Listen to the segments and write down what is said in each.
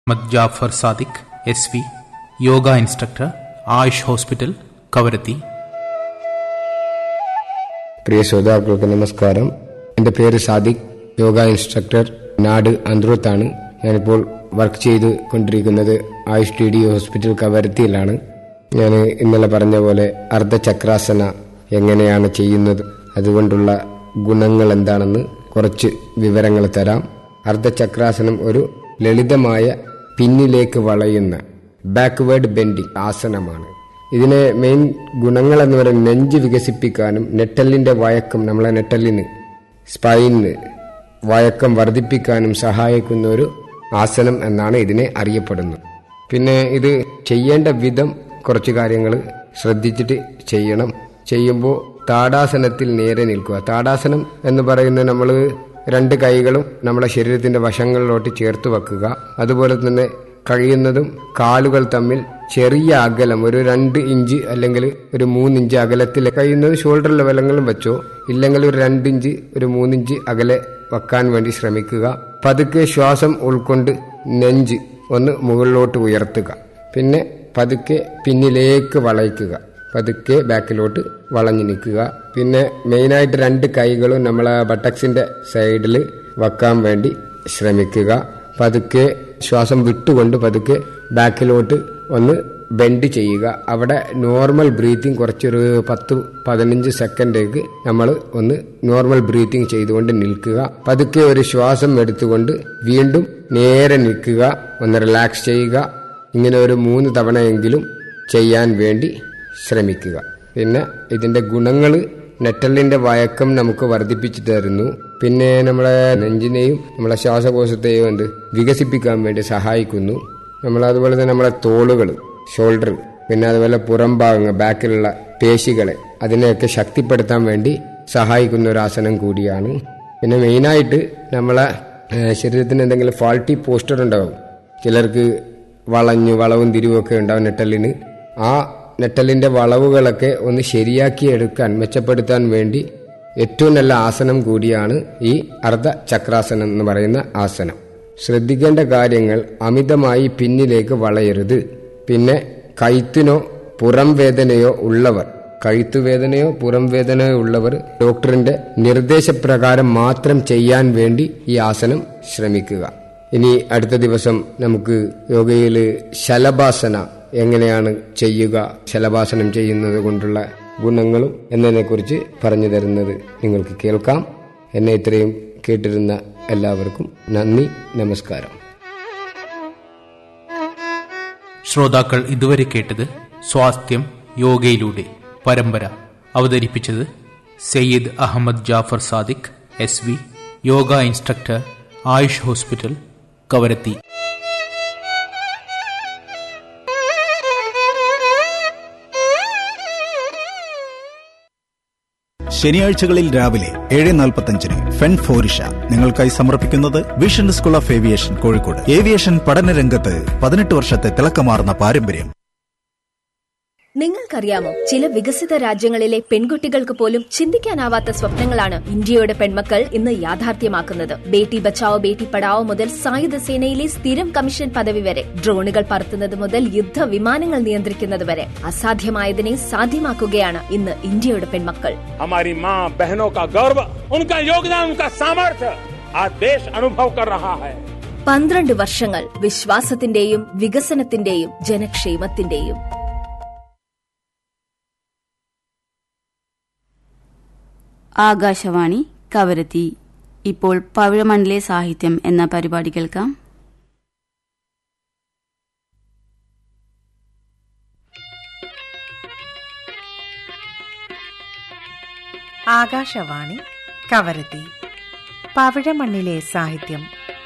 Muhammad Jafar Sadiq S V yoga instructor Ayush hospital Kavaratti പ്രിയ ശ്രോതാക്കൾക്ക് നമസ്കാരം എൻ്റെ പേര് സാദിഖ് യോഗ ഇൻസ്ട്രക്ടർ നാട് അന്ത്രൂത്താണ് ഞാനിപ്പോൾ വർക്ക് ചെയ്ത് കൊണ്ടിരിക്കുന്നത് ആയുഷ് ടി ഡി ഹോസ്പിറ്റൽ കവരത്തിയിലാണ് ഞാൻ ഇന്നലെ പറഞ്ഞ പോലെ അർദ്ധചക്രാസന എങ്ങനെയാണ് ചെയ്യുന്നത് അതുകൊണ്ടുള്ള ഗുണങ്ങൾ എന്താണെന്ന് കുറച്ച് വിവരങ്ങൾ തരാം അർദ്ധചക്രാസനം ഒരു ലളിതമായ പിന്നിലേക്ക് വളയുന്ന ബാക്ക്വേർഡ് ബെൻഡിങ് ആസനമാണ് ഇതിന് മെയിൻ ഗുണങ്ങൾ എന്ന് പറയുന്നത് നെഞ്ച് വികസിപ്പിക്കാനും നെട്ടലിന്റെ വഴക്കം നമ്മളെ നെട്ടലിന് സ്പൈനിന് വഴക്കം വർദ്ധിപ്പിക്കാനും സഹായിക്കുന്ന ഒരു ആസനം എന്നാണ് ഇതിനെ അറിയപ്പെടുന്നത് പിന്നെ ഇത് ചെയ്യേണ്ട വിധം കുറച്ച് കാര്യങ്ങൾ ശ്രദ്ധിച്ചിട്ട് ചെയ്യണം ചെയ്യുമ്പോൾ താടാസനത്തിൽ നേരെ നിൽക്കുക താടാസനം എന്ന് പറയുന്നത് നമ്മൾ രണ്ട് കൈകളും നമ്മുടെ ശരീരത്തിന്റെ വശങ്ങളിലോട്ട് ചേർത്ത് വെക്കുക അതുപോലെ തന്നെ കഴിയുന്നതും കാലുകൾ തമ്മിൽ ചെറിയ അകലം ഒരു രണ്ട് ഇഞ്ച് അല്ലെങ്കിൽ ഒരു മൂന്നിഞ്ച് അകലത്തിൽ കഴിയുന്നത് ഷോൾഡർ ലെവലെങ്കിലും വെച്ചോ ഇല്ലെങ്കിൽ ഒരു രണ്ടിഞ്ച് ഒരു മൂന്നിഞ്ച് അകലെ വെക്കാൻ വേണ്ടി ശ്രമിക്കുക പതുക്കെ ശ്വാസം ഉൾക്കൊണ്ട് നെഞ്ച് ഒന്ന് മുകളിലോട്ട് ഉയർത്തുക പിന്നെ പതുക്കെ പിന്നിലേക്ക് വളയ്ക്കുക പതുക്കെ ബാക്കിലോട്ട് വളഞ്ഞു നിൽക്കുക പിന്നെ മെയിനായിട്ട് രണ്ട് കൈകളും നമ്മളെ ബട്ടക്സിന്റെ സൈഡിൽ വെക്കാൻ വേണ്ടി ശ്രമിക്കുക പതുക്കെ ശ്വാസം വിട്ടുകൊണ്ട് പതുക്കെ ബാക്കിലോട്ട് ഒന്ന് ബെൻഡ് ചെയ്യുക അവിടെ നോർമൽ ബ്രീത്തിങ് കുറച്ചൊരു പത്ത് പതിനഞ്ച് സെക്കൻഡേക്ക് നമ്മൾ ഒന്ന് നോർമൽ ബ്രീത്തിങ് ചെയ്തുകൊണ്ട് നിൽക്കുക പതുക്കെ ഒരു ശ്വാസം എടുത്തുകൊണ്ട് വീണ്ടും നേരെ നിൽക്കുക ഒന്ന് റിലാക്സ് ചെയ്യുക ഇങ്ങനെ ഒരു മൂന്ന് തവണയെങ്കിലും ചെയ്യാൻ വേണ്ടി ശ്രമിക്കുക പിന്നെ ഇതിന്റെ ഗുണങ്ങൾ നെറ്റലിന്റെ വഴക്കം നമുക്ക് വർദ്ധിപ്പിച്ചു തരുന്നു പിന്നെ നമ്മളെ നെഞ്ചിനെയും നമ്മളെ ശ്വാസകോശത്തെയും എന്ത് വികസിപ്പിക്കാൻ വേണ്ടി സഹായിക്കുന്നു നമ്മൾ അതുപോലെ തന്നെ നമ്മളെ തോളുകൾ ഷോൾഡർ പിന്നെ അതുപോലെ പുറം ഭാഗങ്ങൾ ബാക്കിലുള്ള പേശികളെ അതിനെയൊക്കെ ശക്തിപ്പെടുത്താൻ വേണ്ടി സഹായിക്കുന്ന ഒരു ആസനം കൂടിയാണ് പിന്നെ മെയിനായിട്ട് നമ്മളെ ഏഹ്, ശരീരത്തിന് എന്തെങ്കിലും ഫാൾട്ടി പോസ്റ്റർ ഉണ്ടാവും ചിലർക്ക് വളഞ്ഞു വളവും തിരിവൊക്കെ ഉണ്ടാവും നെട്ടലിന് ആ നെട്ടലിന്റെ വളവുകളൊക്കെ ഒന്ന് ശരിയാക്കി എടുക്കാൻ മെച്ചപ്പെടുത്താൻ വേണ്ടി ഏറ്റവും നല്ല ആസനം കൂടിയാണ് ഈ അർദ്ധ ചക്രാസനം എന്ന് പറയുന്ന ആസനം ശ്രദ്ധിക്കേണ്ട കാര്യങ്ങൾ അമിതമായി പിന്നിലേക്ക് വളയരുത് പിന്നെ കഴുത്തിനോ പുറം വേദനയോ ഉള്ളവർ കഴുത്തുവേദനയോ പുറം വേദനയോ ഉള്ളവർ ഡോക്ടറിന്റെ നിർദ്ദേശപ്രകാരം മാത്രം ചെയ്യാൻ വേണ്ടി ഈ ആസനം ശ്രമിക്കുക ഇനി അടുത്ത ദിവസം നമുക്ക് യോഗയിൽ ശലഭാസന എങ്ങനെയാണ് ചെയ്യുക ശലഭാസനം ചെയ്യുന്നത് കൊണ്ടുള്ള ഗുണങ്ങളും എന്നതിനെക്കുറിച്ച് പറഞ്ഞു തരുന്നത് നിങ്ങൾക്ക് കേൾക്കാം എന്നെ ഇത്രയും കേട്ടിരുന്ന എല്ലാവർക്കും നന്ദി നമസ്കാരം ശ്രോതാക്കൾ ഇതുവരെ കേട്ടത് സ്വാസ്ഥ്യം യോഗയിലൂടെ പരമ്പര അവതരിപ്പിച്ചത് Syed Ahmed Jafar Sadiq S V yoga instructor Ayush hospital Kavaratti ശനിയാഴ്ചകളിൽ രാവിലെ ഏഴ് നാൽപ്പത്തഞ്ചിന് ഫെൻ ഫോറിഷ നിങ്ങൾക്കായി സമർപ്പിക്കുന്നത് vision school of aviation Kozhikode aviation പഠനരംഗത്ത് പതിനെട്ട് വർഷത്തെ തിളക്കമാർന്ന പാരമ്പര്യം നിങ്ങൾക്കറിയാമോ ചില വികസിത രാജ്യങ്ങളിലെ പെൺകുട്ടികൾക്ക് പോലും ചിന്തിക്കാനാവാത്ത സ്വപ്നങ്ങളാണ് ഇന്ത്യയുടെ പെൺമക്കൾ ഇന്ന് യാഥാർത്ഥ്യമാക്കുന്നത് ബേട്ടി ബച്ചാവോ ബേട്ടി പഠാവോ മുതൽ സായുധ സേനയിലെ സ്ഥിരം കമ്മീഷൻ പദവി വരെ ഡ്രോണുകൾ പറത്തുന്നത് മുതൽ യുദ്ധ വിമാനങ്ങൾ നിയന്ത്രിക്കുന്നത് വരെ അസാധ്യമായതിനെ സാധ്യമാക്കുകയാണ് ഇന്ന് ഇന്ത്യയുടെ പെൺമക്കൾ हमारी माँ बहनों का गौरव उनका योगदान उनका सामर्थ्य आज देश अनुभव कर रहा है പന്ത്രണ്ട് വർഷങ്ങൾ വിശ്വാസത്തിന്റെയും വികസനത്തിന്റെയും ജനക്ഷേമത്തിന്റെയും ആകാശവാണി കവരത്തി ഇപ്പോൾ പവിഴമണ്ണിലെ സാഹിത്യം എന്ന പരിപാടി കേൾക്കാം ആകാശവാണി കവരത്തി പവിഴമണ്ണിലെ സാഹിത്യം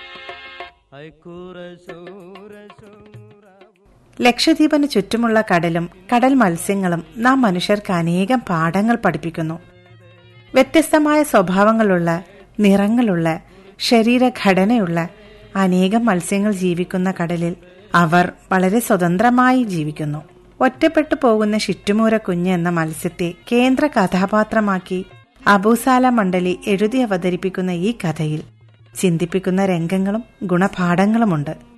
ലക്ഷദ്വീപിന് ചുറ്റുമുള്ള കടലും കടൽ മത്സ്യങ്ങളും നാം മനുഷ്യർക്ക് അനേകം പാഠങ്ങൾ പഠിപ്പിക്കുന്നു വ്യത്യസ്തമായ സ്വഭാവങ്ങളുള്ള നിറങ്ങളുള്ള ശരീരഘടനയുള്ള അനേകം മത്സ്യങ്ങൾ ജീവിക്കുന്ന കടലിൽ അവർ വളരെ സ്വതന്ത്രമായി ജീവിക്കുന്നു ഒറ്റപ്പെട്ടു പോകുന്ന ഷിറ്റുമൂര കുഞ്ഞ് എന്ന മത്സ്യത്തെ കേന്ദ്ര കഥാപാത്രമാക്കി അബൂസാല മണ്ഡലി എഴുതി അവതരിപ്പിക്കുന്ന ഈ കഥയിൽ ചിന്തിപ്പിക്കുന്ന രംഗങ്ങളും ഗുണപാഠങ്ങളുമുണ്ട്